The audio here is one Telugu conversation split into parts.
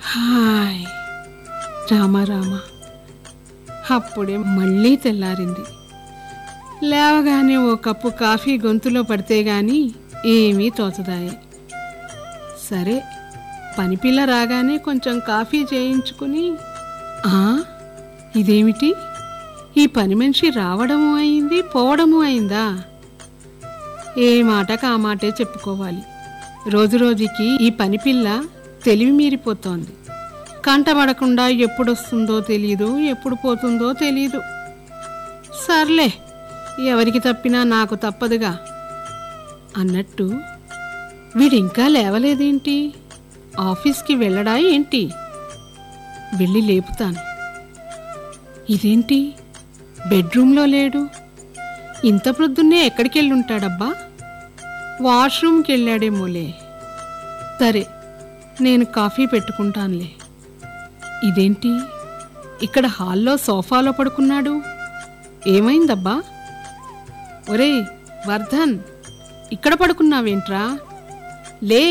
హాయ్ రామ రామ అప్పుడే మళ్ళీ తెల్లారింది లేవగానే ఓ కప్పు కాఫీ గొంతులో పడితే గాని ఏమీ తోచదాయే సరే పనిపిల్ల రాగానే కొంచెం కాఫీ చేయించుకుని ఆ ఇదేమిటి ఈ పని మనిషి రావడము అయింది పోవడము అయిందా ఏ మాటకు ఆ మాటే చెప్పుకోవాలి రోజు రోజుకి ఈ పని పిల్ల తెలివి మీరిపోతోంది కంటపడకుండా ఎప్పుడు వస్తుందో తెలియదు ఎప్పుడు పోతుందో తెలియదు సర్లే ఎవరికి తప్పినా నాకు తప్పదుగా అన్నట్టు వీడింకా లేవలేదేంటి ఆఫీస్కి వెళ్ళడా ఏంటి వెళ్ళి లేపుతాను ఇదేంటి బెడ్రూమ్లో లేడు ఇంత ప్రొద్దున్నే ఎక్కడికి వెళ్ళుంటాడబ్బా వాష్రూమ్కి వెళ్ళాడేమోలే సరే నేను కాఫీ పెట్టుకుంటానులే ఇదేంటి ఇక్కడ హాల్లో సోఫాలో పడుకున్నాడు ఏమైందబ్బా ఒరేయ్ వర్ధన్ ఇక్కడ పడుకున్నావేంట్రా లే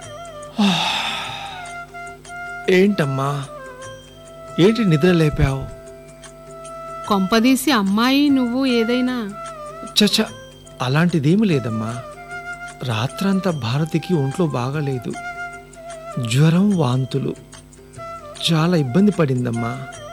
ఏంటమ్మా ఏంటి నిద్ర లేపావు కొంపదీసి అమ్మాయి నువ్వు ఏదైనా చచ అలాంటిదేమీ లేదమ్మా రాత్రంతా భారతికి ఒంట్లో బాగలేదు జ్వరం వాంతులు చాలా ఇబ్బంది పడిందమ్మా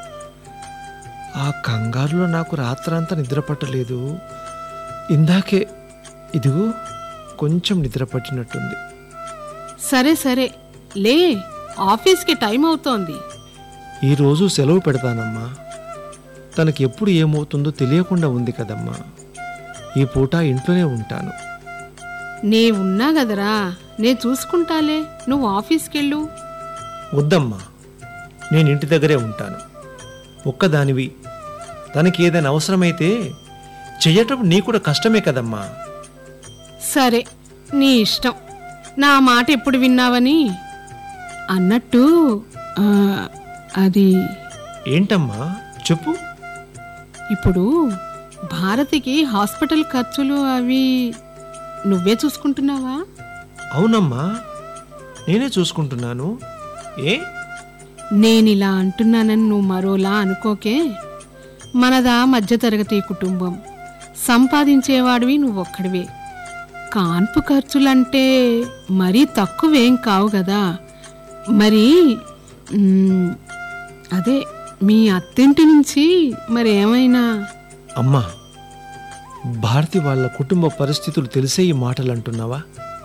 ఆ కంగారులో నాకు రాత్రంతా నిద్ర పట్టలేదు ఇందాకే ఇదిగో కొంచెం నిద్ర పట్టినట్టుంది సరే సరే లే ఆఫీస్కి టైం అవుతోంది ఈరోజు సెలవు పెడతానమ్మా తనకి ఎప్పుడు ఏమవుతుందో తెలియకుండా ఉంది కదమ్మా ఈ పూట ఇంట్లోనే ఉంటాను నే ఉన్నా గదరా నే చూసుకుంటాలే నువ్వు ఆఫీస్కెళ్ళు వద్దమ్మా నేను ఇంటి దగ్గరే ఉంటాను ఒక్కదానివి తనకి ఏదైనా అవసరమైతే చెయ్యటం నీ కూడా కష్టమే కదమ్మా సరే నీ ఇష్టం నా మాట ఎప్పుడు విన్నావని అన్నట్టు ఆ, అది ఏంటమ్మా చెప్పు ఇప్పుడు భారతికి హాస్పిటల్ ఖర్చులు అవి నువ్వే చూసుకుంటున్నావా అవునమ్మా నేనే చూసుకుంటున్నాను ఏ నేనిలా అంటున్నానని నువ్వు మరోలా అనుకోకే మనదా మధ్యతరగతి కుటుంబం సంపాదించేవాడివి నువ్వొక్కడివే కాన్పు ఖర్చులంటే మరీ తక్కువేం కావు కదా మరి మ్, అదే మీ అత్తింటి నుంచి మరి ఏమైనా అమ్మా భారతి వాళ్ళ కుటుంబ పరిస్థితులు తెలిసే ఈ మాటలు అంటున్నావా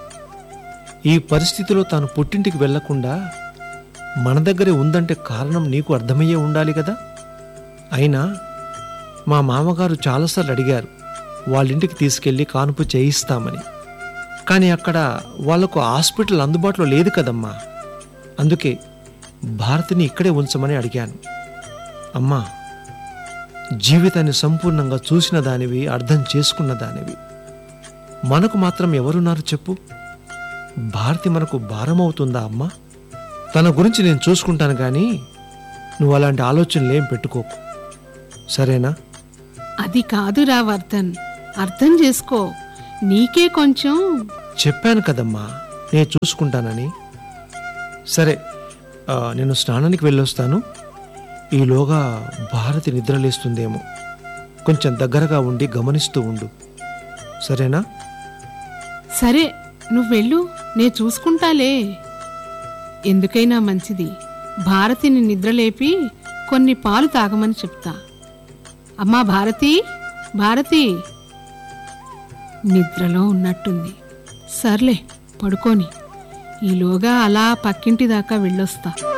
ఈ పరిస్థితిలో తాను పుట్టింటికి వెళ్లకుండా మన దగ్గరే ఉందంటే కారణం నీకు అర్థమయ్యే ఉండాలి కదా అయినా మా మామగారు చాలాసార్లు అడిగారు వాళ్ళింటికి తీసుకెళ్ళి కానుపు చేయిస్తామని కానీ అక్కడ వాళ్లకు హాస్పిటల్ అందుబాటులో లేదు కదమ్మా అందుకే భారతిని ఇక్కడే ఉంచమని అడిగాను అమ్మా జీవితాన్ని సంపూర్ణంగా చూసిన దానివి అర్థం చేసుకున్న దానివి మనకు మాత్రం ఎవరున్నారు చెప్పు భారతి మనకు భారం అవుతుందా అమ్మా తన గురించి నేను చూసుకుంటాను కానీ నువ్వు అలాంటి ఆలోచనలు ఏం పెట్టుకోకు సరేనా అది కాదురా వర్ధన్ అర్థం చేసుకో నీకే కొంచెం చెప్పాను కదమ్మా నేను చూసుకుంటానని సరే ఆ, నేను స్నానానికి వెళ్ళొస్తాను ఈలోగా భారతి నిద్రలేస్తుందేమో కొంచెం దగ్గరగా ఉండి గమనిస్తూ ఉండు సరేనా సరే నువ్వెళ్ళు నే చూసుకుంటాలే ఎందుకైనా మంచిది భారతిని నిద్రలేపి కొన్ని పాలు తాగమని చెప్తా అమ్మా భారతి భారతి నిద్రలో ఉన్నట్టుంది సర్లే పడుకోని ఈలోగా అలా పక్కింటి దాకా వెళ్ళొస్తా